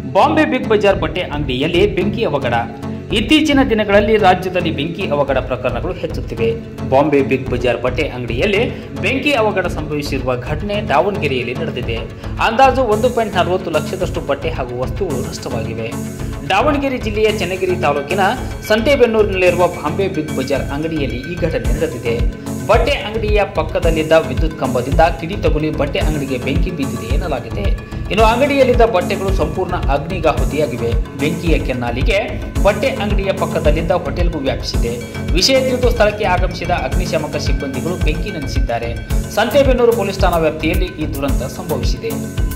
Bombay big Bazaar ಬಟ್ಟೆ ಅಂಗಡಿಯಲ್ಲಿ ಬೆಂಕಿ ಅವಘಡ ಇತ್ತೀಚಿನ ದಿನಗಳಲ್ಲಿ ರಾಜ್ಯದಲ್ಲಿ ಬೆಂಕಿ ಅವಘಡ ಪ್ರಕರಣಗಳು ಹೆಚ್ಚುತ್ತಿವೆ ಬಾಂಬೆ ಬಿಗ್ ಬಜಾರ್ ಬಟ್ಟೆ ಅಂಗಡಿಯಲ್ಲಿ ಬೆಂಕಿ ಅವಘಡ ಸಂಭವಿಸಿರುವ ಘಟನೆ ದಾವಣಗೆರೆಯಲ್ಲಿ ನಡೆದಿದೆ ಅಂದಾಜು ಒಂದು ಪಾಯಿಂಟ್ ನಲವತ್ತು ಲಕ್ಷದಷ್ಟು ಬಟ್ಟೆ ಹಾಗೂ ವಸ್ತುಗಳು ನಷ್ಟವಾಗಿವೆ ದಾವಣಗೆರೆ ಜಿಲ್ಲೆಯ ಚನ್ನಗಿರಿ ತಾಲೂಕಿನ ಸಂತೆಬೆನ್ನೂರಿನಲ್ಲಿರುವ ಬಾಂಬೆ ಬಿಗ್ ಬಜಾರ್ ಅಂಗಡಿಯಲ್ಲಿ ಈ ಘಟನೆ ನಡೆದಿದೆ ಬಟ್ಟೆ ಅಂಗಡಿಯ ಪಕ್ಕದಲ್ಲಿದ್ದ ವಿದ್ಯುತ್ ಕಂಬದಿಂದ ಕಿಡಿ ತಗುಲಿ ಬಟ್ಟೆ ಅಂಗಡಿಗೆ ಬೆಂಕಿ ಬಿದ್ದಿದೆ ಎನ್ನಲಾಗಿದೆ ಇನ್ನು ಅಂಗಡಿಯಲ್ಲಿದ್ದ ಬಟ್ಟೆಗಳು ಸಂಪೂರ್ಣ ಅಗ್ನಿಗಾಹುತಿಯಾಗಿವೆ ಬೆಂಕಿಯ ಕೆನ್ನಾಲಿಗೆ ಬಟ್ಟೆ ಅಂಗಡಿಯ ಪಕ್ಕದಲ್ಲಿದ್ದ ಹೋಟೆಲ್ಗೂ ವ್ಯಾಪಿಸಿದೆ ವಿಷಯ ತಿಳಿದು ಸ್ಥಳಕ್ಕೆ ಆಗಮಿಸಿದ ಅಗ್ನಿಶಾಮಕ ಸಿಬ್ಬಂದಿಗಳು ಬೆಂಕಿ ನಂದಿಸಿದ್ದಾರೆ ಸಂತೆಬೆನ್ನೂರು ಪೊಲೀಸ್ ಠಾಣಾ ವ್ಯಾಪ್ತಿಯಲ್ಲಿ ಈ ದುರಂತ ಸಂಭವಿಸಿದೆ